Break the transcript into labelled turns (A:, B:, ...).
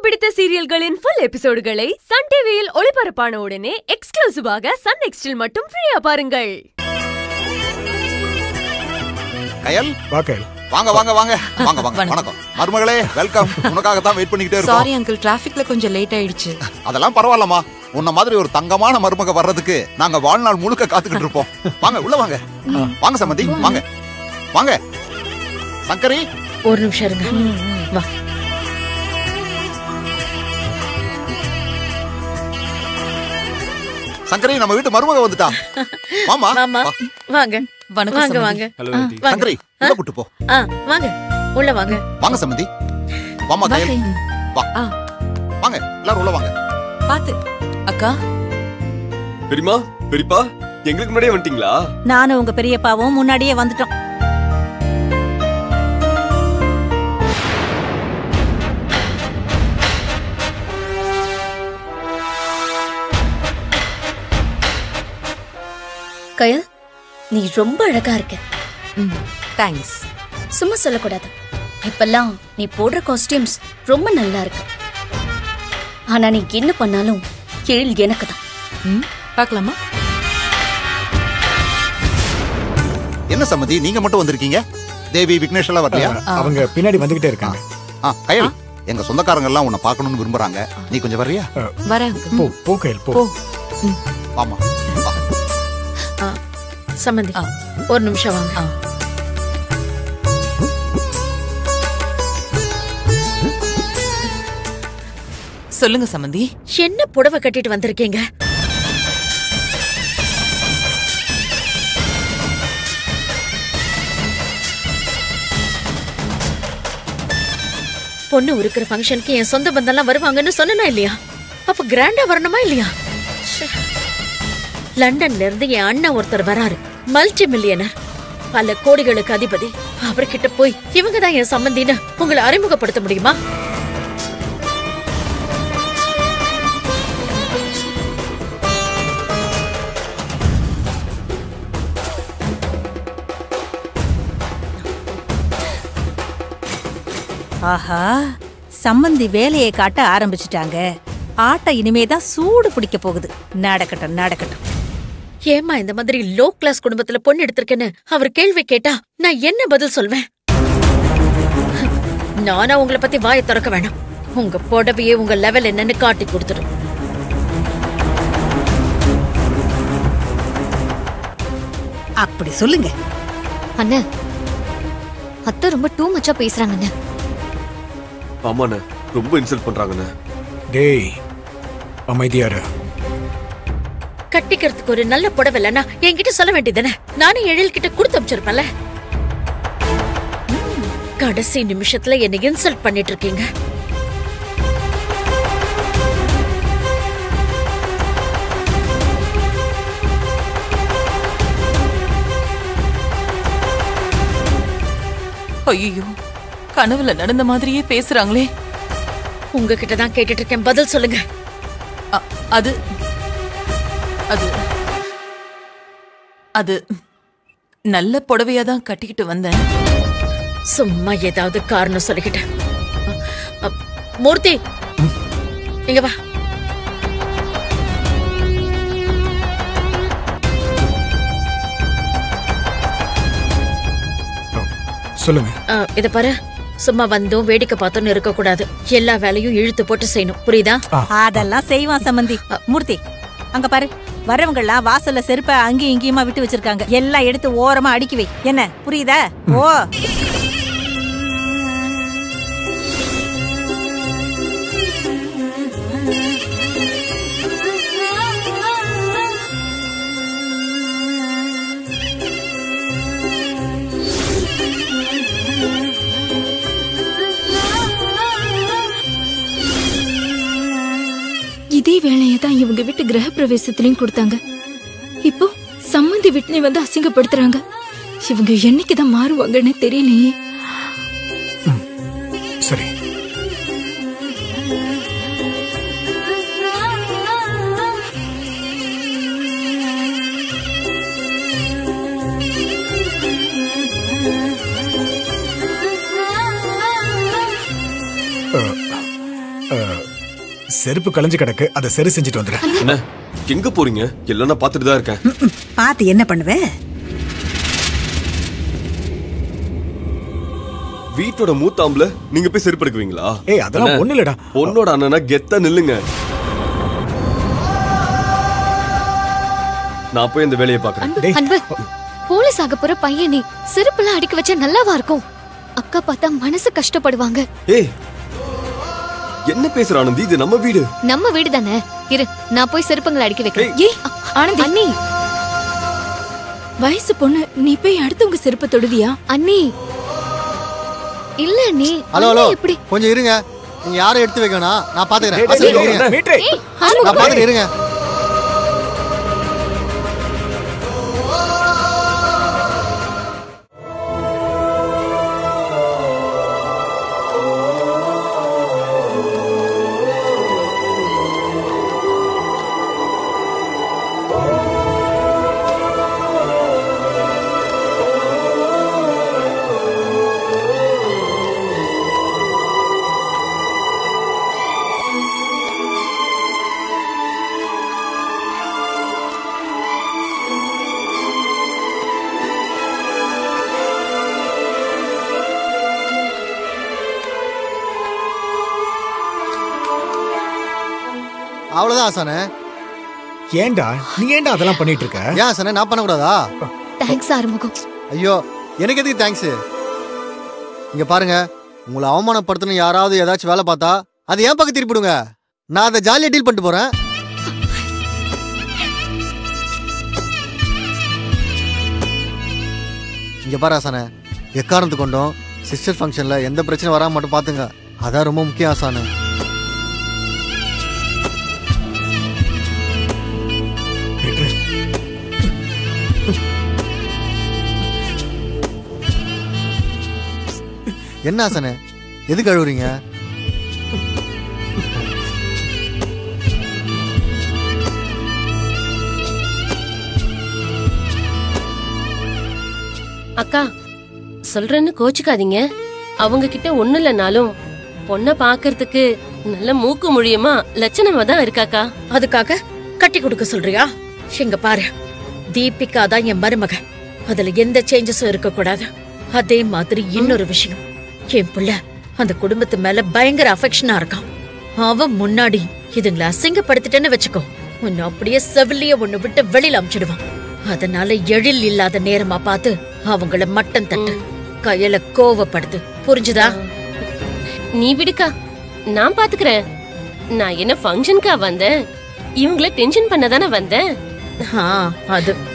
A: பிடித்த சீரியல்களின் full எபிசோடுகளை Sun டிவியில் ஒளிபரப்பான உடனே எக்ஸ்க்ளூசிவாக சன் நெக்ஸ்டில் மட்டும் ஃப்ரீயா பாருங்கள்
B: கயல்
C: வா கையில்
B: வாங்க வாங்க வாங்க வாங்க வாங்க வணக்கம் மருமகளே வெல்கம் உனக்காக தான் வெயிட் பண்ணிக்கிட்டே
D: சாரி
B: இருக்கோம்
D: அங்கிள் டிராஃபிக்ல கொஞ்சம் லேட் ஆயிடுச்சு
B: அதெல்லாம் பரவாயில்லம்மா உன்ன மாதிரி ஒரு தங்கமான மருமக வர்றதுக்கு நாங்க வாழ்நாள் முழுக்க காத்துக்கிட்டு இருப்போம் வாங்க உள்ள வாங்க வாங்க சம்மந்தி வாங்க வாங்க சங்கரி
E: ஒரு நிமிஷம் இருங்க வா
B: சங்கரி நம்ம வீட்டு மருமக வந்துட்டா மாமா
E: மாமா வாங்க
D: வணக்கம்
E: வாங்க
D: சம்மந்தி.
E: வாங்க
C: ஹலோ
E: ஆ,
C: ஆண்டி.
E: வாங்க
B: சங்கரி உள்ள கூட்டு போ
E: ஆ வாங்க உள்ள வாங்க
B: வாங்க சம்மந்தி வாமா
D: வா
B: கயல்
D: கை.
B: வா
D: ஆ.
B: வாங்க எல்லாரும் உள்ள வாங்க
D: பாத்து அக்கா
F: பெரியமா பெரியப்பா எங்களுக்கு முன்னாடியே வந்துட்டீங்களா
G: நானும் உங்க பெரியப்பாவும் முன்னாடியே வந்துட்டோம்
H: கயல் நீ ரொம்ப அழகா இருக்க
D: ம் தேங்க்ஸ்
H: சும்மா சொல்லக்கூடாது இப்பெல்லாம் நீ போடுற காஸ்டியூம்ஸ் ரொம்ப நல்லா இருக்கு ஆனா நீ என்ன பண்ணாலும் கீழ் எனக்கு தான்
D: ம் பார்க்கலாமா
B: என்ன சம்மந்தி நீங்க மட்டும் வந்திருக்கீங்க தேவி விக்னேஷ் எல்லாம் வரலையா
C: அவங்க பின்னாடி வந்துகிட்டே இருக்காங்க
B: ஆ கயல் எங்க சொந்தக்காரங்க எல்லாம் உன்னை பார்க்கணும்னு விரும்புறாங்க நீ கொஞ்சம் வர்றியா
D: வரேன் uncle.
C: போ போ கையில் போ
D: போ
B: வாமா வா.
E: ஆ, சம்மந்தி
D: ஆ.
E: ஒரு நிமிஷம் வாங்க
D: ஆ. சொல்லுங்க சம்மந்தி
E: என்ன புடவை கட்டிட்டு வந்திருக்கீங்க பொண்ணு உருக்கிற ஃபங்க்ஷனுக்கு என் சொந்த பந்தம்லாம் வருவாங்கன்னு சொன்னனா இல்லையா அப்ப கிராண்டா வரணுமா இல்லையா ச்சே. லண்டன்ல இருந்து என் அண்ணன் ஒருத்தர் வராரு மல்டி மில்லியனர் பல கோடிகளுக்கு அதிபதி அவர்கிட்ட போய் இவங்க தான் என் சம்பந்தின்னு உங்களை அறிமுகப்படுத்த முடியுமா
G: ஆஹா சம்மந்தி வேலையை காட்ட ஆரம்பிச்சிட்டாங்க ஆட்டம் இனிமே தான் சூடு பிடிக்க போகுது நடக்கட்டும் நடக்கட்டும்
E: ஏமா இந்த மாதிரி லோ கிளாஸ் குடும்பத்துல பொண்ணு எடுத்திருக்கேன்னு அவர் கேள்வி கேட்டா நான் என்ன பதில் சொல்வேன் நானா உங்களை பத்தி வாயை திறக்க வேணாம் உங்க புடவையே உங்க லெவல் என்னன்னு காட்டி கொடுத்துடும்
G: அப்படி சொல்லுங்க
H: அண்ணா அத்தை ரொம்ப டூ மச்சா பேசுறாங்க அண்ணா
F: ஆமாண்ணே ரொம்ப இன்சல்ட் பண்றாங்கண்ணே
C: டேய் அமைதியாரு
E: கட்டிக்கிறதுக்கு ஒரு நல்ல புடவை இல்லைன்னா என்கிட்ட சொல்ல வேண்டியதானே நானே எழில் கிட்ட கொடுத்து அமைச்சிருப்பேன்ல ம், கடைசி நிமிஷத்துல என்னை இன்சல்ட் பண்ணிட்டு இருக்கீங்க
D: ஐயோ கனவுல நடந்த மாதிரியே பேசுறாங்களே
E: உங்ககிட்ட தான் கேட்டுட்டு இருக்கேன் பதில் சொல்லுங்க
D: அ- அது அது அது நல்ல புடவையா தான் கட்டிக்கிட்டு வந்தேன்
E: சும்மா ஏதாவது காரணம் சொல்லிக்கிட்டேன் அ, அ, மூர்த்தி இங்க வா
C: சொல்லுங்க
E: அ, இத பாரு சும்மா வந்தோம் வேடிக்கை பார்த்தோன்னு இருக்க கூடாது எல்லா வேலையும் இழுத்து போட்டு செய்யணும் புரியுதா
G: அதெல்லாம் செய்வான் சம்மந்தி மூர்த்தி அங்க பாரு வரவங்கெல்லாம் வாசல்ல செருப்ப அங்கேயும் இங்கேயுமா விட்டு வச்சிருக்காங்க எல்லாம் எடுத்து ஓரமா அடுக்கி வை என்ன புரியுதா ஓ
I: இதே வேலையை தான் இவங்க வீட்டு கிரக பிரவேசத்திலையும் கொடுத்தாங்க இப்போ சம்மந்தி வீட்டிலையும் வந்து அசிங்கப்படுத்துறாங்க இவங்க என்னைக்கு தான் மாறுவாங்கன்னு தெரியலையே
C: சரி அஹ், செருப்பு களைஞ்சு கிடக்கு அதை சரி செஞ்சுட்டு வந்துடுறேன்
F: என்ன எங்க போறீங்க எல்லாம் நான் பார்த்துட்டு தான் இருக்கேன்
J: பார்த்து என்ன பண்ணுவ
F: வீட்டோட மூத்தாம்புல நீங்க போய் செருப்பு எடுக்குவீங்களா
C: ஏய் அதெல்லாம்
F: அண்ணே,
C: ஒண்ணு இல்லடா
F: பொண்ணோட அண்ணனா கெத்தா நில்லுங்க நான் போய் இந்த வேலையை பாக்குறேன்
C: டேய்
K: அன்பு போலீஸ் ஆக போற பையன் நீ செருப்புலாம் அடிக்க வச்சா நல்லாவா இருக்கும் அக்கா பார்த்தா மனசு கஷ்டப்படுவாங்க
F: ஏய் என்ன பேசுற ஆனந்தி இது நம்ம வீடு
K: நம்ம வீடு தானே இரு நான் போய் செருப்புங்களை அடிக்க வைக்கிறேன்
I: ஏய் ஆனந்தி
K: அண்ணி
I: வயசு பொண்ணு நீ போய் அடுத்தவங்க செருப்பை தொடுவியா
K: அண்ணி இல்ல அண்ணி
L: ஹலோ
K: அண்ணி
L: ஹலோ
K: எப்படி
L: கொஞ்சம் இருங்க நீங்க யாரும் எடுத்து வைக்கணும் நான் பாத்துக்கிறேன்
C: டேய்,
L: வசந்தி,
C: டேய்,
L: இருங்க.
C: மீட்ரு.
K: ஏய்,
L: நான்
K: ஆறுமுகம்.
L: பாத்துக்கிறேன் இருங்க அவ்வளவுதான் ஆசானே
C: ஏன்டா நீ ஏன்டா அதெல்லாம் பண்ணிட்டு இருக்க
L: ஏன் ஆசானே நான் பண்ணக்கூடாதா
K: தேங்க்ஸ் ஆறுமுகம்
L: ஐயோ எனக்கு எதுக்கு தேங்க்ஸ் இங்க பாருங்க உங்களை அவமானப்படுத்தணும் யாராவது ஏதாச்சும் வேலை பார்த்தா அது ஏன் பக்கம் திருப்பிடுங்க நான் அதை ஜாலியா டீல் பண்ணிட்டு போறேன் இங்க பாரு ஆசானே எக்காரணத்து கொண்டும் சிஸ்டர் ஃபங்க்ஷன்ல எந்த பிரச்சனையும் வராம மட்டும் பாத்துங்க அதான் ரொம்ப முக்கியம் ஆசானே
C: மீட்ரு.
L: என்ன ஆசானே எதுக்கு அழுவுறீங்க
M: அக்கா சொல்றேன்னு கோச்சுக்காதீங்க அவங்க கிட்ட ஒண்ணு இல்லைனாலும் பொண்ண பாக்குறதுக்கு நல்ல மூக்கு மொழியமா லட்சணமா தான் இருக்காக்கா
E: அதுக்காக கட்டி கொடுக்க சொல்றியா இங்க பாரு தீபிகா தான் என் மருமக அதுல எந்த சேஞ்சஸும் இருக்க கூடாது அதே மாதிரி இன்னொரு விஷயம் என் புள்ள அந்த குடும்பத்து மேல பயங்கர அஃபெக்ஷனா இருக்கான் அவன் முன்னாடி இதுங்களை அசிங்கப்படுத்திட்டேன்னு வச்சுக்கோ உன்னை அப்படியே செவிலிய ஒண்ணு விட்டு வெளியில அமிச்சிடுவான் அதனால எழில் இல்லாத நேரமா பார்த்து அவங்கள மட்டம் தட்டு கையில கோவப்படுத்து புரிஞ்சுதா
M: நீ விடுக்கா நான் பாத்துக்கிறேன் நான் என்ன ஃபங்க்ஷனுக்கா வந்தேன் இவங்கள டென்ஷன் பண்ண தானே வந்தேன்
E: ஆ, அது